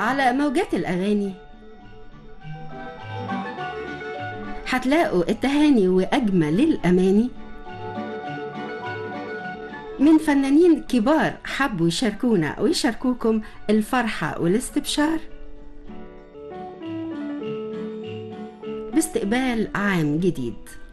على موجات الأغاني هتلاقوا التهاني وأجمل الأماني من فنانين كبار حبوا يشاركونا ويشاركوكم الفرحة والاستبشار باستقبال عام جديد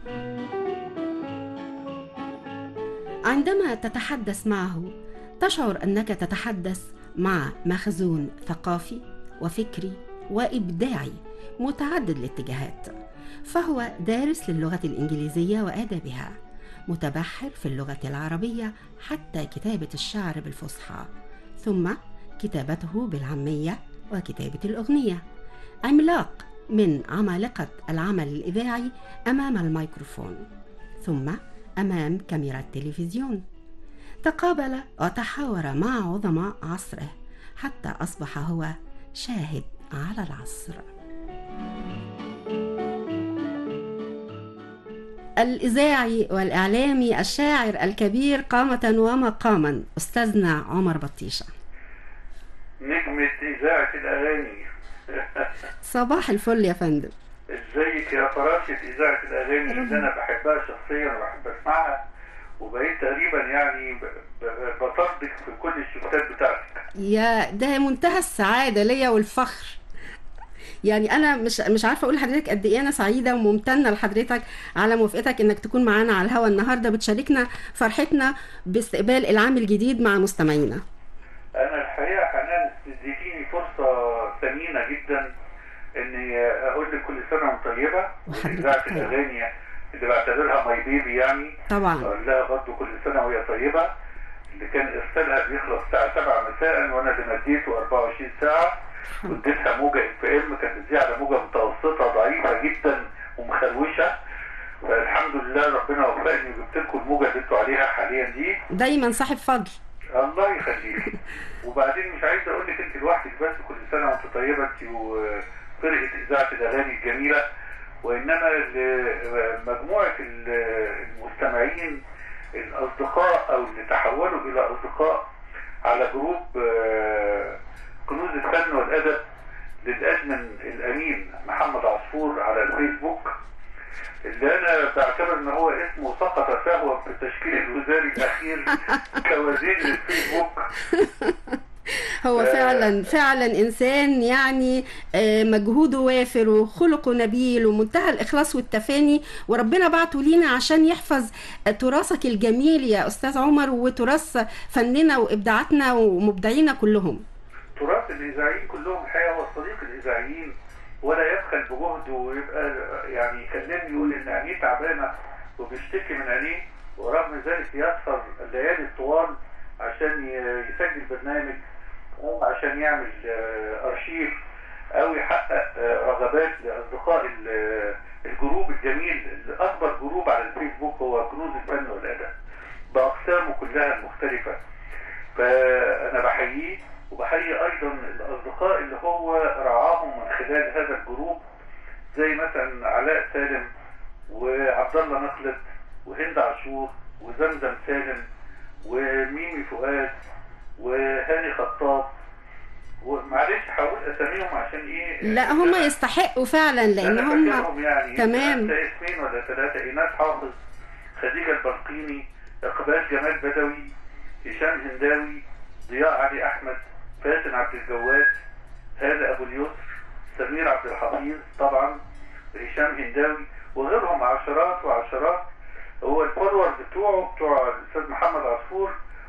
عندما تتحدث معه تشعر انك تتحدث مع مخزون ثقافي وفكري وابداعي متعدد الاتجاهات فهو دارس للغه الانجليزيه وادابها متبحر في اللغه العربيه حتى كتابه الشعر بالفصحى ثم كتابته بالعاميه وكتابه الاغنيه عملاق من عمالقه العمل الاذاعي امام الميكروفون ثم امام كاميرا التلفزيون تقابل وتحاور مع عظماء عصره حتى اصبح هو شاهد على العصر الاذاعي والاعلامي الشاعر الكبير قامه ومقاما استاذنا عمر بطيشه نجمة إذاعة الأغاني صباح الفل يا فندم ازيك يا فراشة إذاعة الأغاني اللي أنا بحبها شخصيا وبحب أسمعها وبقيت تقريبا يعني ب- ب- بطردك في كل الشفتات بتاعتك يا ده منتهى السعاده ليا والفخر يعني انا مش مش عارفه اقول لحضرتك قد ايه انا سعيده وممتنه لحضرتك على موافقتك انك تكون معانا على الهوا النهارده بتشاركنا فرحتنا باستقبال العام الجديد مع مستمعينا أنا الحقيقة حنان اديتيني فرصة ثمينة جدا إني أقول لك كل سنة وأنت طيبة وحضرتك إذاعة طيب. الأغاني اللي بعتبرها ماي بيبي يعني طبعا أقول لها برضه كل سنة وهي طيبة اللي كان إرسالها بيخلص الساعة 7 مساء وأنا اللي مديته 24 ساعة واديتها موجة اف ام كانت بتذيع على موجة متوسطة ضعيفة جدا ومخروشة فالحمد لله ربنا وفقني وجبت لكم الموجة اللي انتوا عليها حاليا دي دايما صاحب فضل الله يخليك وبعدين مش عايز اقول لك انت لوحدك بس كل سنة وانت طيبة انت وفرقة اذاعة الاغاني الجميلة وانما ال- مجموعة ال- المستمعين الاصدقاء او اللي تحولوا الى اصدقاء على جروب آه، كنوز الفن والادب للادمن الامين محمد عصفور على الفيسبوك اللي انا بعتبر ان هو اسمه سقط سهوا في التشكيل الوزاري الاخير كوزير للفيسبوك هو آه. فعلا فعلا انسان يعني آه، مجهوده وافر وخلقه نبيل ومنتهى الاخلاص والتفاني وربنا بعته لينا عشان يحفظ تراثك الجميل يا استاذ عمر وتراث فننا وابداعاتنا ومبدعينا كلهم تراث الاذاعيين كلهم الحقيقه هو صديق الاذاعيين ولا يبخل بجهده ويبقى يعني يكلمني يقول ان عينيه تعبانه وبيشتكي من عينيه ورغم ذلك يسهر الليالي الطوال عشان ي- يسجل برنامج او عشان يعمل آه، ارشيف او يحقق آه، رغبات لاصدقاء ال- آه، الجروب الجميل الاكبر جروب على الفيسبوك هو كنوز الفن والادب باقسامه كلها المختلفه فانا بحييه وبحيي ايضا الاصدقاء اللي هو رعاهم من خلال هذا الجروب زي مثلا علاء سالم وعبد الله نخلت وهند عاشور وزمزم سالم وميمي فؤاد وهاني خطاب ومعلش هقول اساميهم عشان ايه لا هم يستحقوا فعلا لان أنا هم فاكرهم يعني تمام. ثلاثة اسمين ولا ثلاثة إيناس حافظ خديجة البرقيني إقبال جمال بدوي هشام هنداوي ضياء علي أحمد فاتن عبد الجواد هذا أبو اليسر سمير عبد الحفيظ طبعا هشام هنداوي وغيرهم عشرات وعشرات هو الفولور بتوعه بتوع الأستاذ محمد عصفور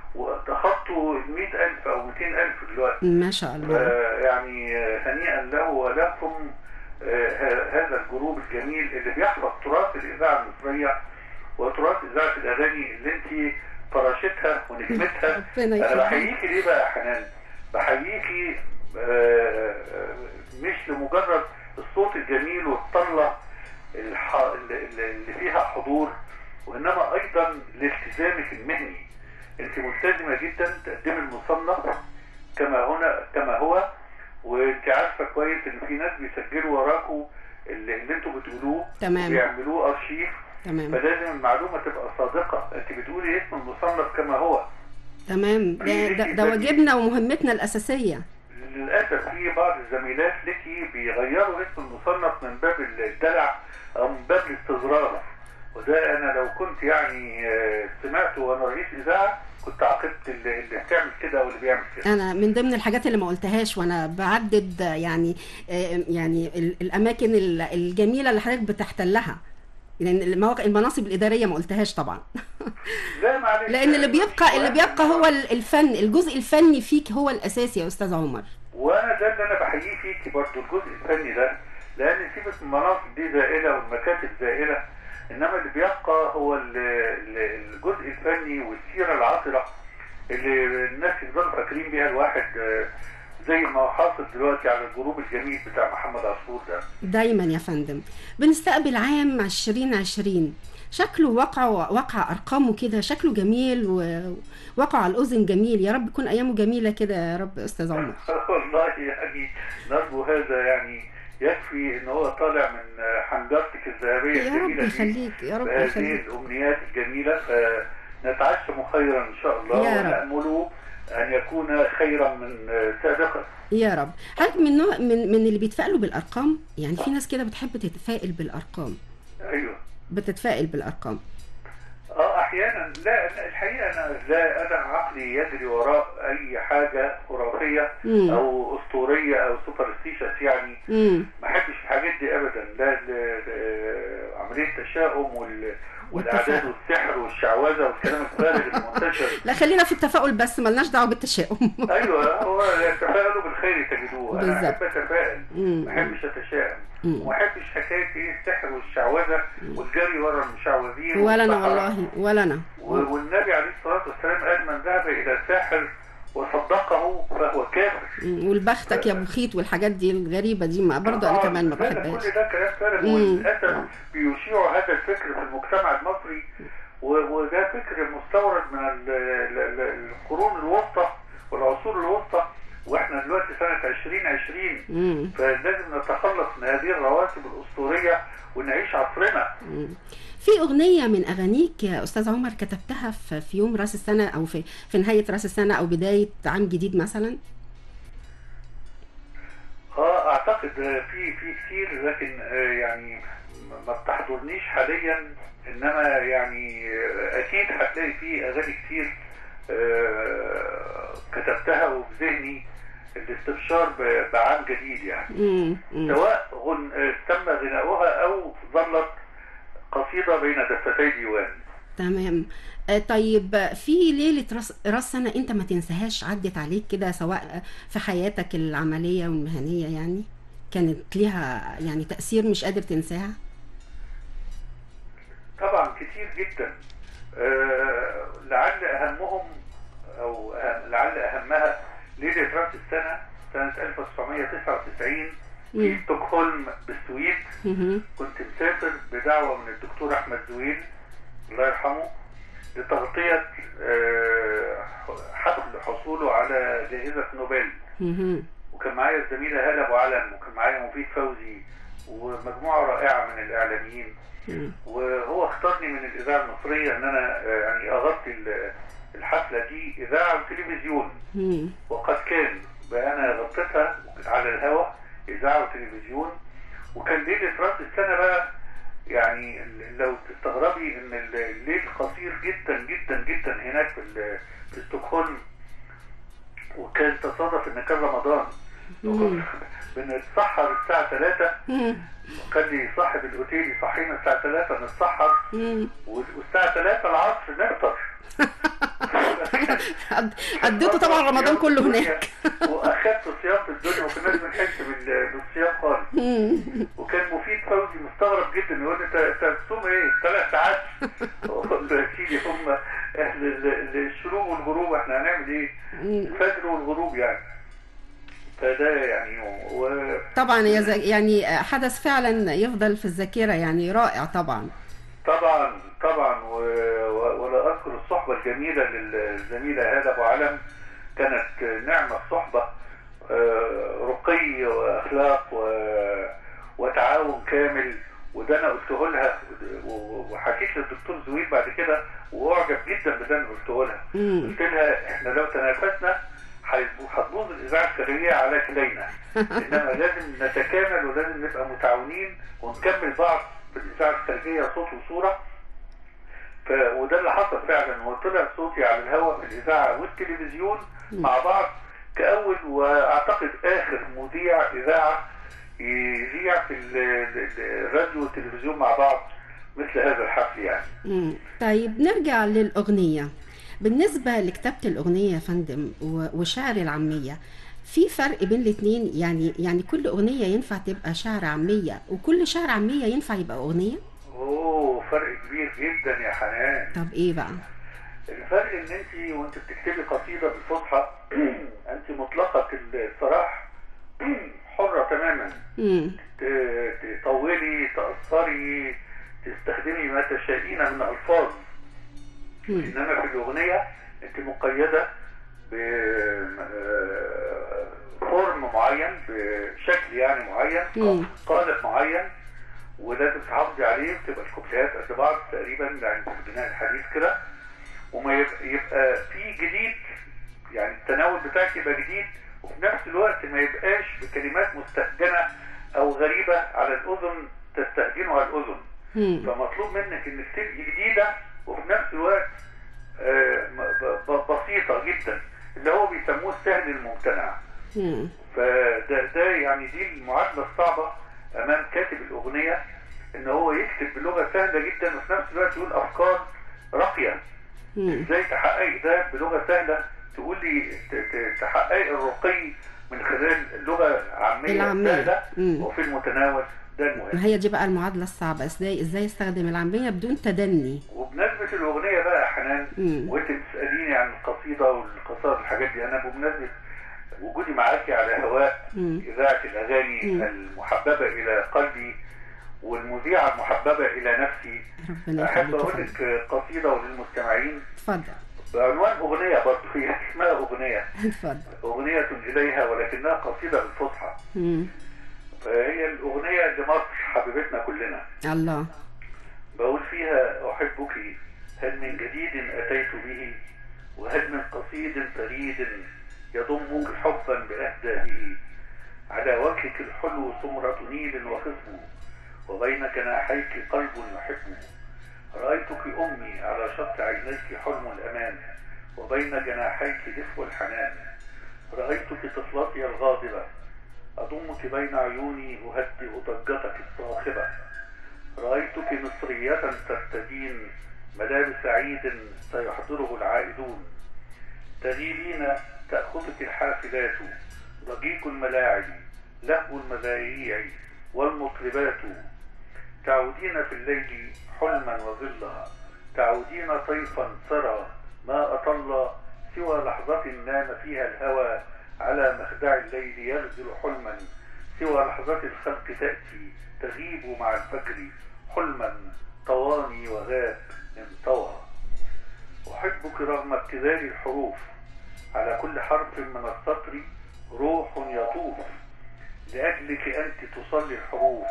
وتخطوا ال 100000 أو 200000 دلوقتي ما شاء الله يعني هنيئا له ولكم آه، هذا الجروب الجميل اللي بيحفظ تراث الاذاعه المصريه وتراث اذاعه الاغاني اللي انت فراشتها ونجمتها ربنا انا يخليك بحييكي ليه بقى يا حنان؟ بحييكي آه، آه، مش لمجرد الصوت الجميل والطله الح- اللي اللي فيها حضور وانما ايضا لالتزامك المهني انت ملتزمه جدا تقدمي المصنف كما هنا كما هو وانت عارفه كويس ان في ناس بيسجلوا وراكوا اللي, اللي انتوا بتقولوه تمام بيعملوه ارشيف تمام فلازم المعلومه تبقى صادقه انت بتقولي اسم المصنف كما هو تمام ده, ده, ده واجبنا ومهمتنا الاساسيه للاسف في بعض الزميلات لك بيغيروا اسم المصنف من باب الدلع او من باب الاستظراف وده انا لو كنت يعني آه، سمعته وانا رئيس اذاعه كنت عاقبت اللي اللي بتعمل كده واللي بيعمل كده انا من ضمن الحاجات اللي ما قلتهاش وانا بعدد يعني آه، يعني ال- الاماكن ال- الجميله اللي حضرتك بتحتلها لان المواقع المناصب الاداريه ما قلتهاش طبعا لا معلش لان اللي بيبقى اللي بيبقى هو ال- الفن الجزء الفني فيك هو الاساسي يا استاذ عمر وانا ده اللي انا بحييه فيكي برضو الجزء الفني ده لان سيبك من المناصب دي زائله والمكاتب زائله انما اللي بيبقى هو ال- ال- الجزء الفني والسيره العطره اللي الناس يفضلوا فاكرين بيها الواحد آه، زي ما هو حاصل دلوقتي على الجروب الجميل بتاع محمد عصفور ده دايما يا فندم بنستقبل عام 2020 شكله وقع وقع ارقامه كده شكله جميل ووقع على الاذن جميل يا رب يكون ايامه جميله كده يا رب استاذ عمر والله يعني نرجو هذا يعني يكفي ان هو طالع من آه، حنجرتك الذهبيه يا رب الجميله دي يخليك يا رب بهذه يخليك الأمنيات الجميلة فنتعشم خيرا إن شاء الله يا رب. ونأمل أن يكون خيرا من سابقا يا رب حضرتك من نوع من من اللي بيتفائلوا بالارقام يعني في ناس كده بتحب تتفائل بالارقام أيوه بتتفائل بالارقام اه احيانا لا الحقيقه انا لا انا عقلي يجري وراء اي حاجه خرافيه مم. او اسطوريه او سوبرستيشس يعني امم ما احبش الحاجات دي ابدا لا ل- ل- عمليه التشاؤم وال والاعداد والتفاؤل. والسحر والشعوذه والكلام الفارغ المنتشر لا خلينا في التفاؤل بس ملناش دعوه بالتشاؤم ايوه هو تفاءلوا بالخير تجدوه انا بالظبط. احب اتفائل مم. ما احبش اتشائم مم. وما احبش حكايه ايه السحر والشعوذه والجري ورا المشعوذين ولا انا والسحرة. والله ولا انا و- والنبي عليه الصلاه والسلام قال من ذهب الى ساحر وصدقه فهو كافر مم. والبختك يا بخيت والحاجات دي الغريبه دي ما برضه انا آه، كمان ما لا، ده بحبهاش كل ده كلام فارغ مم. وللاسف بيشيعوا هذا الفكر في المجتمع المصري و- وده فكر مستورد من ال- ال- ال- القرون الوسطى والعصور الوسطى واحنا دلوقتي سنه 2020 مم. فلازم نتخلص من هذه الرواتب الاسطوريه ونعيش عصرنا مم. في اغنيه من اغانيك يا استاذ عمر كتبتها في في يوم راس السنه او في في نهايه راس السنه او بدايه عام جديد مثلا اه اعتقد آه، في في كتير لكن آه، يعني ما- ما بتحضرنيش حاليا انما يعني آه، اكيد هتلاقي في اغاني كتير آه، كتبتها وفي ذهني الاستبشار ب- بعام جديد يعني مم. مم. سواء غن... آه، تم غناؤها او ظلت قصيده بين دفتي ديوان تمام آه، طيب في ليلة راس راس سنة أنت ما تنساهاش عدت عليك كده سواء في حياتك العملية والمهنية يعني كانت ليها يعني تأثير مش قادر تنساها طبعا كتير جدا آه، لعل اهمهم او أهم لعل اهمها ليله راس السنه سنه 1999 في مم. ستوكهولم بالسويد مهم. كنت مسافر بدعوه من الدكتور احمد زويل الله يرحمه لتغطيه آه، حفل حصوله على جائزه نوبل مهم. وكان معايا الزميله هاله ابو علم وكان معايا مفيد فوزي ومجموعه رائعه من الاعلاميين مم. وهو اختارني من الاذاعه المصريه ان انا آه، يعني اغطي ال- الحفله دي اذاعه وتلفزيون مم. وقد كان بقى انا غطيتها على الهواء اذاعه وتلفزيون وكان ليله راس السنه بقى يعني ال- لو تستغربي ان ال- الليل قصير جدا جدا جدا هناك في ال- في ستوكهولم وكان تصادف ان كان رمضان مم. بنتسحر الساعه 3 مم. وكان لي صاحب الاوتيل يصحينا الساعه 3 نتسحر مم. والساعه 3 العصر نفطر قد- قضيته طبعا رمضان كله هناك واخدت صيام في الدنيا وما كناش بنحس بال- بالصيام خالص مم. وكان مفيد فوزي مستغرب جدا يقول لي انت انت بتصوم ايه؟ ثلاث ساعات اقول له يا سيدي هم اهل ال- ال- الشروق والغروب احنا هنعمل ايه؟ مم. الفجر والغروب يعني فده يعني و... طبعا يا ز- يعني حدث فعلا يفضل في الذاكرة يعني رائع طبعا طبعا طبعا و... و... ولا اذكر الصحبه الجميله للزميله هاله ابو علم كانت نعمه الصحبه آه، رقي واخلاق و... وتعاون كامل وده انا قلته لها و- وحكيت للدكتور زويل بعد كده واعجب جدا بده اللي قلته لها مم. قلت لها احنا لو تنافسنا هيبو- هتبوظ الاذاعه الخارجيه على كلينا انما لازم نتكامل ولازم نبقى متعاونين ونكمل بعض في الاذاعه الخارجيه صوت وصوره ف... وده اللي حصل فعلا وطلع صوتي على الهواء في الاذاعه والتلفزيون مع بعض كاول واعتقد اخر مذيع اذاعه يذيع في ال- ال- الراديو والتلفزيون مع بعض مثل هذا الحفل يعني مم. طيب نرجع للأغنية بالنسبة لكتابة الأغنية يا فندم و- وشعر العامية في فرق بين الاتنين يعني يعني كل أغنية ينفع تبقى شعر عامية وكل شعر عامية ينفع يبقى أغنية اوه فرق كبير جدا يا حنان طب إيه بقى الفرق ان انت وانت بتكتبي قصيده بالفصحى انت مطلقه السراح حره تماما مم. ت- تطولي تأثري تستخدمي ما تشائين من ألفاظ مم. إنما في الأغنية أنت مقيدة بفورم معين بشكل يعني معين مم. قالب معين ولازم تحافظي عليه بتبقى الكوبليهات قد بعض تقريبا يعني في البناء الحديث كده وما يبقى, يبقى في جديد يعني التناول بتاعك يبقى جديد وفي نفس الوقت ما يبقاش بكلمات مستهجنة أو غريبة على الأذن تستهجنها الأذن مم. فمطلوب منك انك تبقي جديده وفي نفس الوقت آه، ب- ب- بسيطه جدا اللي هو بيسموه السهل الممتنع مم. فده ده يعني دي المعادله الصعبه امام كاتب الاغنيه ان هو يكتب بلغه سهله جدا وفي نفس الوقت يقول افكار راقيه مم. ازاي تحققي ده بلغه سهله تقولي ت- ت- تحققي الرقي من خلال لغه عاميه العامية. سهله مم. وفي المتناول ده المهم ما هي دي بقى المعادلة الصعبة ازاي ازاي استخدم العامية بدون تدني وبمناسبة الأغنية بقى يا حنان مم. وأنت بتسأليني عن القصيدة والقصائد الحاجات دي أنا بمناسبة وجودي معاكي على هواء مم. إذاعة الأغاني مم. المحببة إلى قلبي والمذيعة المحببة إلى نفسي ربنا أحب يخليك يا أقول فندم لك قصيدة وللمستمعين اتفضل بعنوان أغنية برضه هي اسمها أغنية اتفضل أغنية إليها ولكنها قصيدة بالفصحى مم. فهي الأغنية لمصر حبيبتنا كلنا الله بقول فيها أحبك هل من جديد أتيت به وهل من قصيد فريد يضمك حبا بأهدافه على وجهك الحلو سمرة نيل وخصم وبين جناحيك قلب يحب رأيتك أمي على شط عينيك حلم الأمان وبين جناحيك دفء الحنان رأيتك طفلتي الغاضبة أضمك بين عيوني أهدئ ضجتك الصاخبة رأيتك مصرية ترتدين ملابس عيد سيحضره العائدون تغيبين تأخذك الحافلات ضجيج الملاعب لهو المذايع والمطربات تعودين في الليل حلما وظلا تعودين طيفا سرى ما أطل سوى لحظة نام فيها الهوى على مخدع الليل يغزل حلما سوى لحظة الخلق تأتي تغيب مع الفجر حلما طواني وغاب انطوى أحبك رغم ابتذال الحروف على كل حرف من السطر روح يطوف لأجلك أنت تصلي الحروف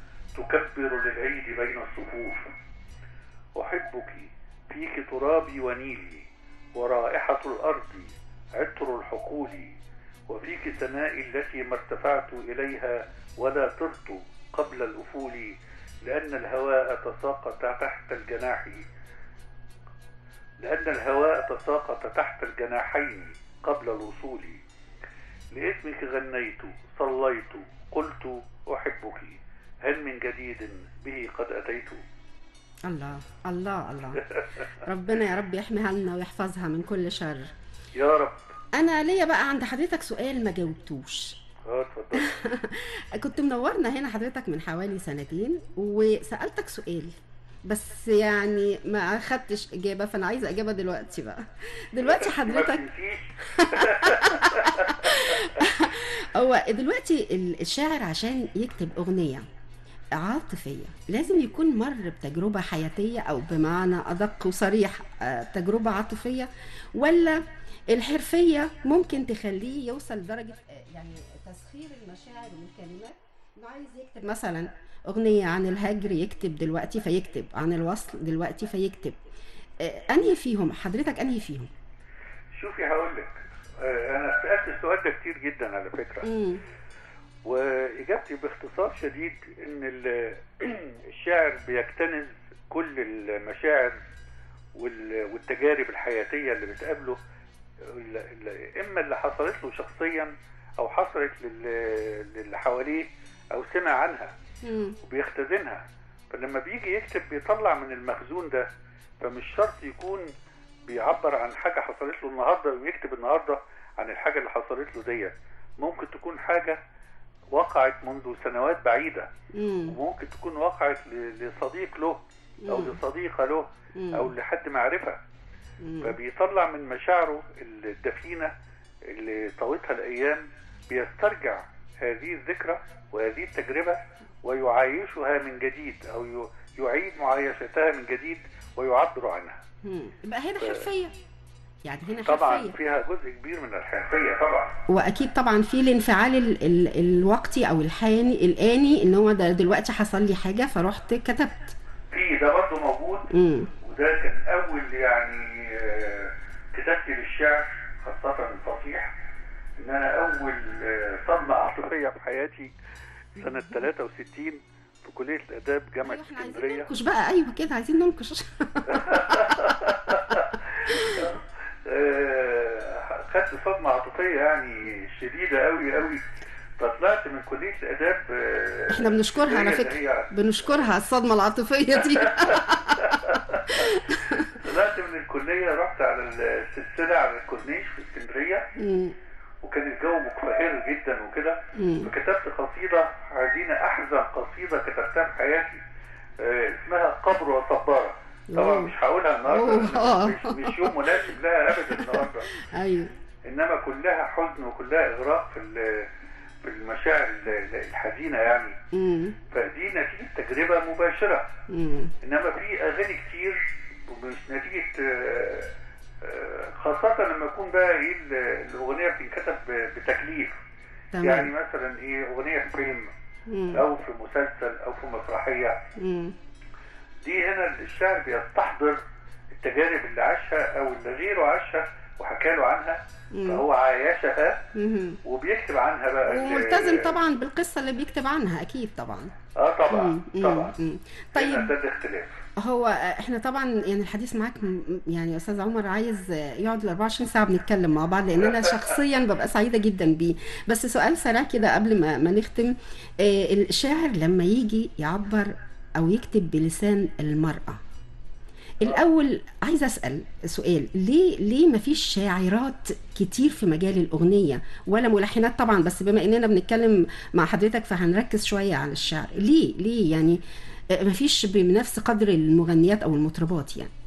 تكبر للعيد بين الصفوف أحبك فيك ترابي ونيلي ورائحة الأرض عطر الحقول وفيك سمائي التي ما ارتفعت إليها ولا طرت قبل الأفول لأن الهواء تساقط تحت الجناح لأن الهواء تساقط تحت الجناحين قبل الوصول لاسمك غنيت صليت قلت أحبك هل من جديد به قد أتيت الله الله الله ربنا يا رب يحميها لنا ويحفظها من كل شر يا رب انا ليا بقى عند حضرتك سؤال ما جاوبتوش اه اتفضل كنت منورنا هنا حضرتك من حوالي سنتين وسألتك سؤال بس يعني ما اخدتش اجابه فانا عايزه اجابه دلوقتي بقى دلوقتي ما حضرتك تنسيش هو دلوقتي الشاعر عشان يكتب اغنيه عاطفيه لازم يكون مر بتجربه حياتيه او بمعنى ادق وصريح آه، تجربه عاطفيه ولا الحرفيه ممكن تخليه يوصل لدرجه آه، يعني تسخير المشاعر والكلمات انه عايز يكتب مثلا اغنيه عن الهجر يكتب دلوقتي فيكتب عن الوصل دلوقتي فيكتب آه، انهي فيهم حضرتك انهي فيهم شوفي هقول لك آه، انا سالت السؤال ده كتير جدا على فكره مم. واجابتي باختصار شديد ان ال- الشاعر بيكتنز كل المشاعر وال- والتجارب الحياتيه اللي بتقابله ال- ال- اما اللي حصلت له شخصيا او حصلت لل- للي حواليه او سمع عنها مم. وبيختزنها فلما بيجي يكتب بيطلع من المخزون ده فمش شرط يكون بيعبر عن حاجة حصلت له النهاردة ويكتب النهاردة عن الحاجة اللي حصلت له ديت ممكن تكون حاجة وقعت منذ سنوات بعيدة مم. وممكن تكون وقعت ل- لصديق له أو مم. لصديقة له مم. أو لحد معرفة مم. فبيطلع من مشاعره الدفينة اللي طوتها الأيام بيسترجع هذه الذكرى وهذه التجربة ويعايشها من جديد أو ي- يعيد معايشتها من جديد ويعبر عنها مم. يبقى هنا حرفيه يعني هنا طبعا حرفيه فيها جزء كبير من الحرفية طبعا واكيد طبعا في الانفعال ال ال الوقتي او الحاني الاني ان هو ده دلوقتي حصل لي حاجه فرحت كتبت في ده برضه موجود امم وده كان أول يعني آه، كتابتي للشعر خاصة الفصيح إن أنا أول آه، صدمة عاطفية في حياتي سنة 63 في كلية الآداب جامعة ايوه احنا عايزين اسكندرية ننكش بقى ايوه كده عايزين ننكش آه، خدت صدمة عاطفية يعني شديدة أوي أوي فطلعت من كلية الآداب آه، احنا بنشكرها على اللي فكره هي بنشكرها الصدمه العاطفيه دي طلعت من الكلية رحت على السلسلة على الكورنيش في اسكندرية مم. وكان الجو مقفهر جدا وكده مم. فكتبت قصيدة حزينة أحزن قصيدة كتبتها في حياتي آه، اسمها قبر وصبارة طبعا أوه. مش هقولها النهارده أوه. لأن مش, مش يوم مناسب لها ابدا النهارده ايوه انما كلها حزن وكلها اغراق في ال- في المشاعر ال- الحزينه يعني مم. فدي نتيجه تجربه مباشره مم. انما في اغاني كتير ومش نتيجه آه، آه، خاصة لما يكون بقى ايه ال- الاغنية بتنكتب ب- بتكليف يعني تمام مثلا ايه اغنية في فيلم مم. او في مسلسل او في مسرحية مم. دي هنا الشاعر بيستحضر التجارب اللي عاشها او اللي غيره عاشها وحكى له عنها مم. فهو عايشها مم. وبيكتب عنها بقى ال- وملتزم طبعا بالقصه اللي بيكتب عنها اكيد طبعا اه طبعا مم. مم. طبعا مم. طيب طيب ده الاختلاف هو احنا طبعا يعني الحديث معاك م- يعني يا استاذ عمر عايز يقعد ال 24 ساعه بنتكلم مع بعض لان انا شخصيا ببقى سعيده جدا بيه بس سؤال سريع كده قبل ما ما نختم آه، الشاعر لما يجي يعبر او يكتب بلسان المراه الاول عايزه اسال سؤال ليه ليه ما فيش شاعرات كتير في مجال الاغنيه ولا ملحنات طبعا بس بما اننا بنتكلم مع حضرتك فهنركز شويه على الشعر ليه ليه يعني ما فيش بنفس قدر المغنيات او المطربات يعني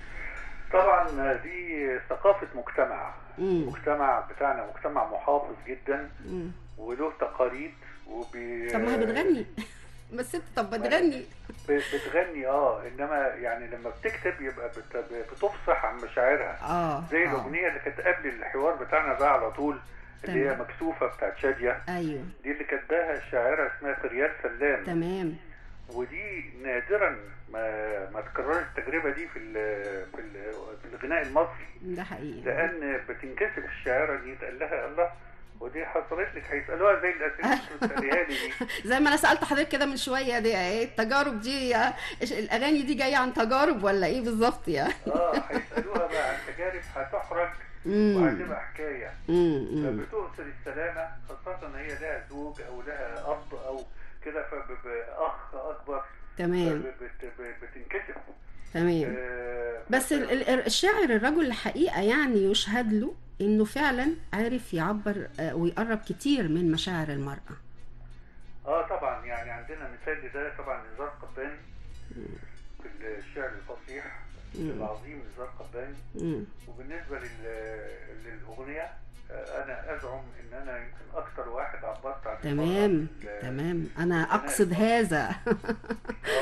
طبعا دي ثقافة مجتمع مم. المجتمع بتاعنا مجتمع محافظ جدا مم. وله تقاليد وبي... طب ما هي بتغني بس انت طب بتغني ب- بتغني اه انما يعني لما بتكتب يبقى بت... بتفصح عن مشاعرها اه زي آه. الاغنيه اللي كانت قبل الحوار بتاعنا ده على طول اللي هي تمام. مكسوفه بتاعت شاديه ايوه دي اللي كاتباها الشاعره اسمها فريال سلام تمام ودي نادرا ما ما تكررت التجربه دي في ال في, ال في الغناء المصري ده حقيقي لان بتنكسف الشاعره دي تقول لها الله ودي حصلت لك هيسالوها زي الاسئله اللي انت بتساليها لي دي زي ما انا سالت حضرتك كده من شويه دي ايه التجارب دي إيش الاغاني دي جايه عن تجارب ولا ايه بالظبط يعني اه هيسالوها بقى عن تجارب هتحرج مم. وهتبقى حكايه مم. مم. فبتؤثر السلامه خاصه ان هي لها زوج او لها اب او كده فاخ اكبر تمام فبت- بت- بتنكسف تمام آه، بس ال- ال- الشاعر الرجل الحقيقة يعني يشهد له انه فعلا عارف يعبر آه، ويقرب كتير من مشاعر المرأة اه طبعا يعني عندنا مثال لده طبعا نزار قباني في الشعر الفصيح مم. العظيم نزار قباني مم. وبالنسبه لل- للاغنيه آه، انا ازعم ان انا يمكن اكثر واحد عبرت عن تمام المرأة. تمام انا اقصد هذا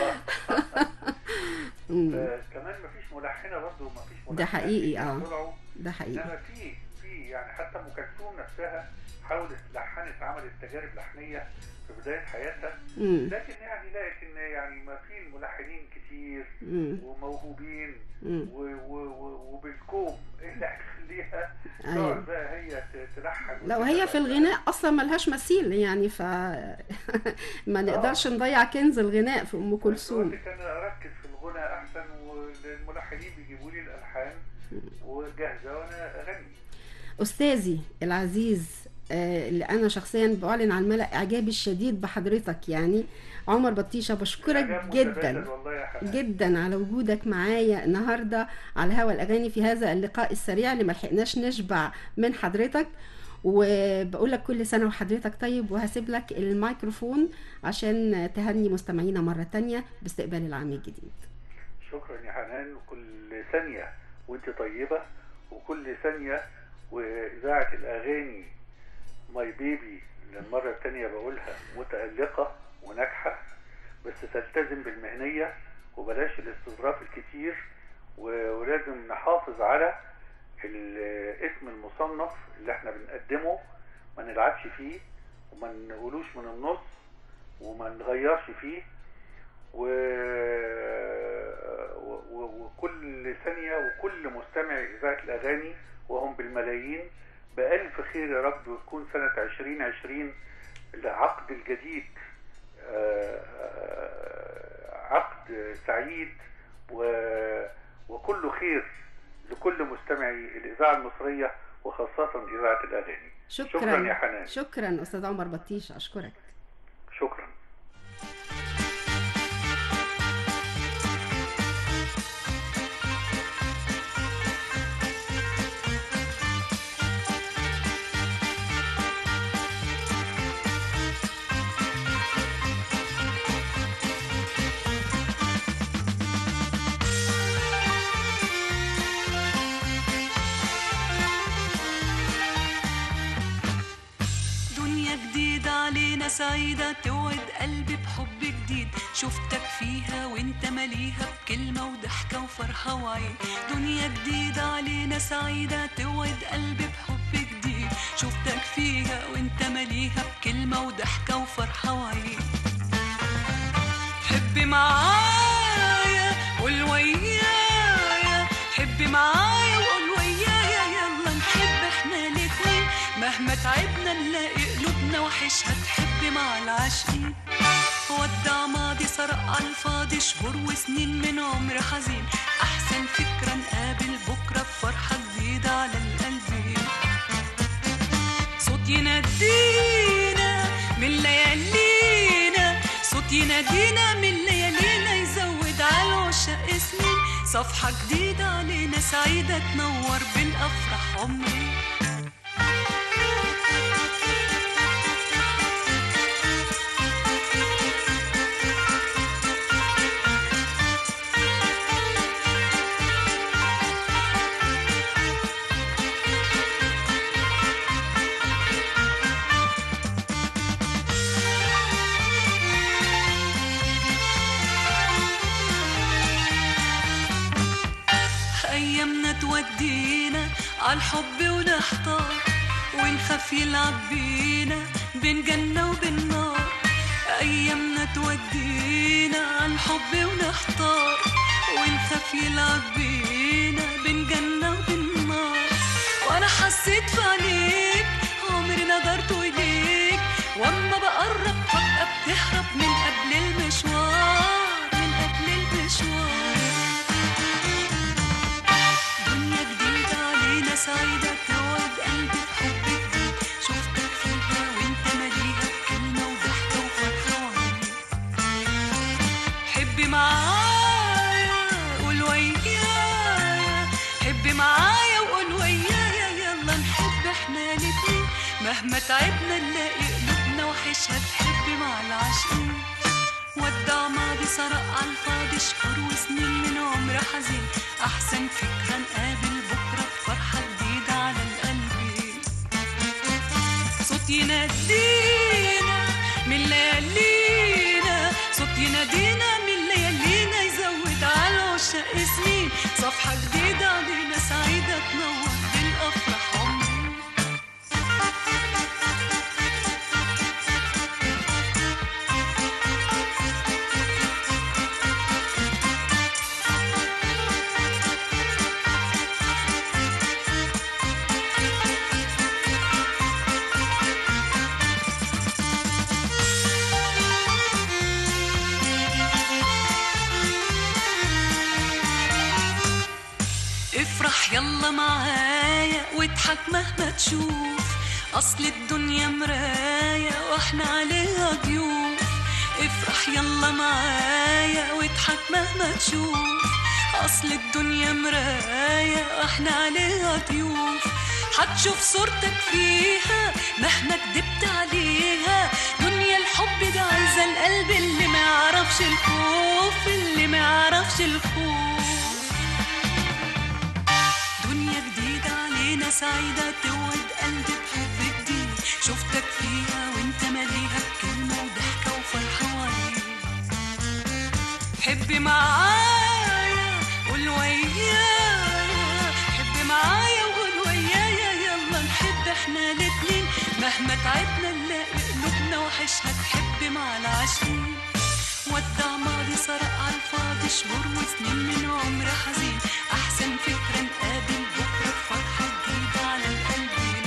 آه، مم. آه، كمان مفيش ملحنه برضه مفيش ملحنة ده حقيقي، كتير آه. طلعوا ده حقيقي انما في في يعني حتى ام كلثوم نفسها حاولت لحنت عملت تجارب لحنيه في بدايه حياتها مم. لكن يعني لقيت ان يعني ما في ملحنين كتير مم. وموهوبين مم. و- و- و- وبالكوم ايه اللي هيخليها أيوة. تقعد بقى هي ت- تلحن لا وهي في الغناء اصلا ملهاش مثيل يعني ف ما نقدرش نضيع كنز الغناء في ام كلثوم قلت انا اركز في الغنى احسن والملحنين بيجيبوا لي الالحان وجاهزه وانا اغني استاذي العزيز آه، اللي انا شخصيا بعلن عن الملأ اعجابي الشديد بحضرتك يعني عمر بطيشه بشكرك إعجاب جدا متبادل والله يا حنان جدا على وجودك معايا النهارده على هوا الاغاني في هذا اللقاء السريع اللي ملحقناش نشبع من حضرتك وبقول لك كل سنه وحضرتك طيب وهسيب لك الميكروفون عشان تهني مستمعينا مره تانية باستقبال العام الجديد شكرا يا حنان وكل ثانيه وانت طيبه وكل ثانيه واذاعه الاغاني ماي بيبي للمره الثانيه بقولها متالقه وناجحه بس تلتزم بالمهنيه وبلاش الاستظراف الكتير و- ولازم نحافظ على الاسم المصنف اللي احنا بنقدمه ما نلعبش فيه وما نقولوش من النص وما نغيرش فيه و... و... و... وكل ثانية وكل مستمع إذاعة الأغاني وهم بالملايين بألف خير يا رب وتكون سنة عشرين عشرين العقد الجديد آه، آه، عقد سعيد و... وكله خير لكل مستمعي الإذاعة المصرية وخاصة إذاعة الأغاني شكرا شكرا يا حنان شكرا استاذ عمر بطيش اشكرك شكرا دنيا جديدة علينا سعيدة توعد قلبي بحب جديد شفتك فيها وانت مليها بكلمة وضحكة وفرحة وعين دنيا جديدة علينا سعيدة توعد قلبي بحب جديد شفتك فيها وانت مليها بكلمة وضحكة وفرحة وعين حبي معايا قول ويايا حبي معايا وقول ويايا يلا نحب احنا الاتنين مهما تعبنا نلاقي قلوبنا وحشها تحب مع العاشقين ودع ماضي سرق على الفاضي شهور وسنين من عمر حزين احسن فكرة نقابل بكرة بفرحة جديدة على القلبين صوت ينادينا من ليالينا صوت ينادينا من ليالينا يزود على العشاق سنين صفحة جديدة علينا سعيدة تنور بالأفراح عمري أيامنا تودينا عالحب ونحتار ونخاف يلعب بينا بين جنة وبين نار أيامنا تودينا عالحب ونحتار ونخاف يلعب بينا بين جنة وبين نار وأنا حسيت في عينيك عمري نظرت إليك وأما بقرب فجأة بتهرب من قبل المشوار من قبل المشوار دنيا جديدة علينا سعيدة توعد قلبي بحب جديد شفتك فيها وانت مليها بكلمة وضحكة وفرحة وعين حبي معايا قول ويايا حبي معايا وقول ويايا يلا نحب احنا الاتنين مهما تعبنا نلاقي قلوبنا وحشها تحب مع العاشقين ودع ماضي سرق على الفاضي شهور وسنين من عمر حزين احسن فكره نقابل بكره بفرحه جديده على القلب صوت ينادينا من ليالينا صوت ينادينا من ليالينا يزود على العشاق سنين صفحه جديده علينا سعيده تنور افرح يلا معايا واضحك مهما تشوف اصل الدنيا مراية واحنا عليها ضيوف افرح يلا معايا واضحك مهما تشوف اصل الدنيا مراية واحنا عليها ضيوف هتشوف صورتك فيها مهما كدبت عليها دنيا الحب ده عايزة القلب اللي ما يعرفش الخوف اللي ما يعرفش الخوف دنيا جديدة علينا سعيدة توعد قلبي بحب جديد شفتك فيها وانت مليها بكلمة وضحكة وفرحة وعيد حبي معايا قول ويايا حبي معايا وقول ويايا يلا نحب احنا الاتنين مهما تعبنا نلاقي قلوبنا وحشنا تحب مع العاشقين ودع ماضي سرق على الفاضي شهور وسنين من عمر حزين احسن فكرة نقابل بكرة بفرحة جديدة على القلبين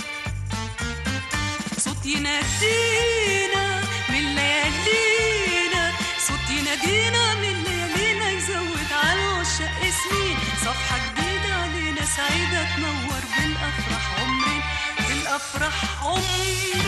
صوت ينادينا من ليالينا صوت ينادينا من ليالينا يزود على العشاق سنين صفحة جديدة علينا سعيدة تنور بالأفراح عمرين بالأفراح عمرين